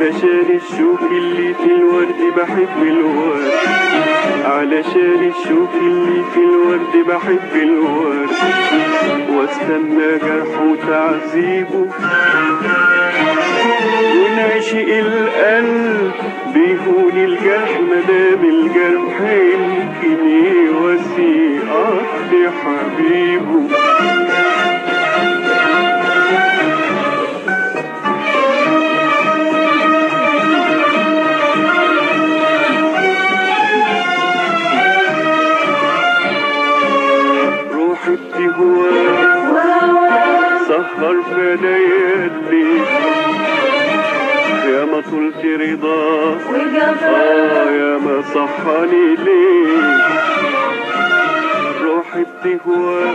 علشان الشوك اللي في الورد بحب الورد علشان الشوك اللي في الورد بحب الورد واستنى جرحه وتعذيبه ونعشق القلب بيهون الجرح مدام الجرح يمكن يواسي قصد حبيبه روح ابتهواه سهر في ليالي يا ما طلت رضاه آه يا ما صحاني ليه روح ابتهواه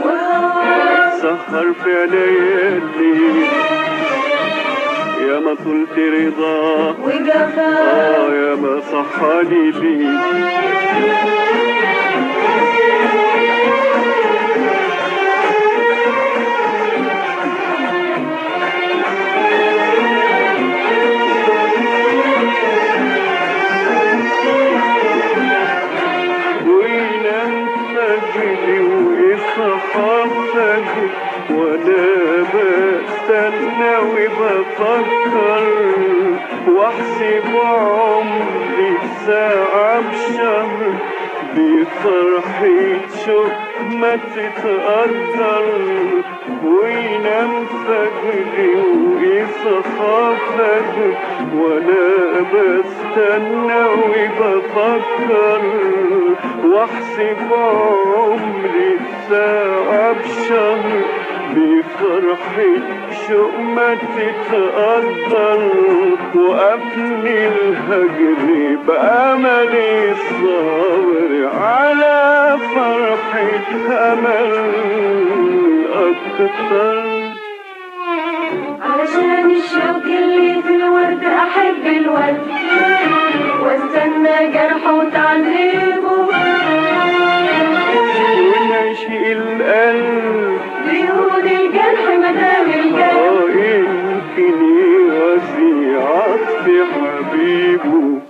سهر في ليالي يا ما طلت رضاه آه يا ما صحاني ليه وينام فجري ويصحى فجري وانا بستنى وبفكر واحسب عمري ساعة بشهر بفرحة شوق ما تتقدر وينام فجري ويصحى فجري وانا بستنى وبفكر واحسب عمري ساعة بشهر بفرحة شوق ما تتقدر وقفني الهجر بأملي الصابر على فرحة أمل أكتر علشان الشوق اللي في الورد احب الورد واستنى جرحه وتعذيبه ونعشق القلب بيهود الجرح مدام الجرح آه يمكن يواسي عطف حبيبه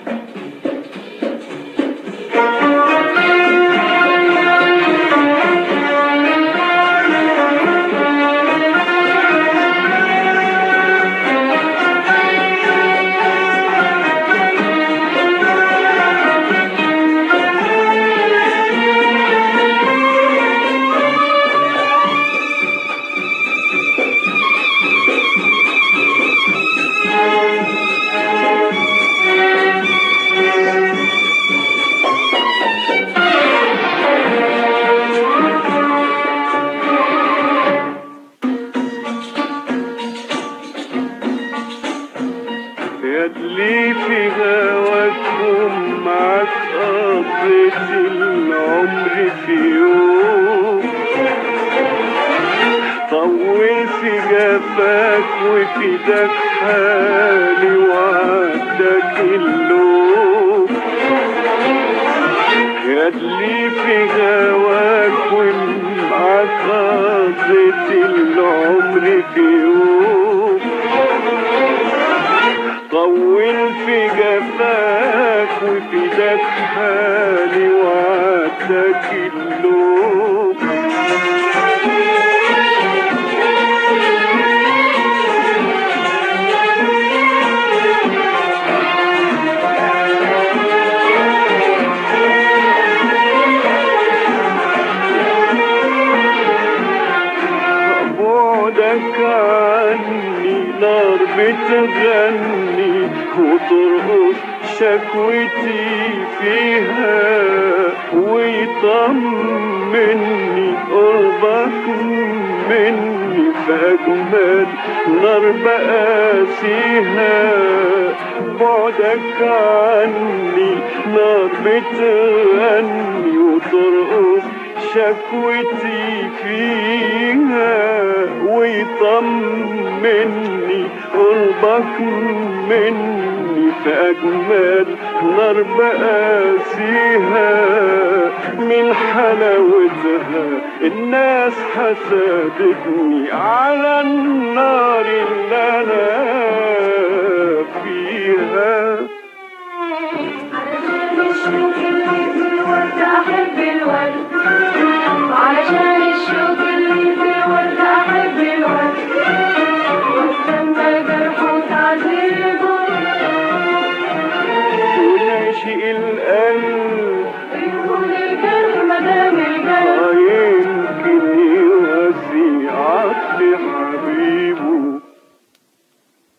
يدلي في هواكم معك قضيت العمر في يوم طول في جفاك وفداك حالي وعدك اللوم يدلي في هواك ومعك قضيت العمر في يوم طول في جفاك وفداك حالي وعدك اللوم بعدك عني نار بتغني وترقص شكوتي فيها ويطمني قربك مني فأجمل نار بقاسيها بعدك عني نار بتغني وترقص شكوتي فيها ويطمني قربك مني فأجمل نار بقاسيها من حلاوتها الناس حسدتني على النار اللي أنا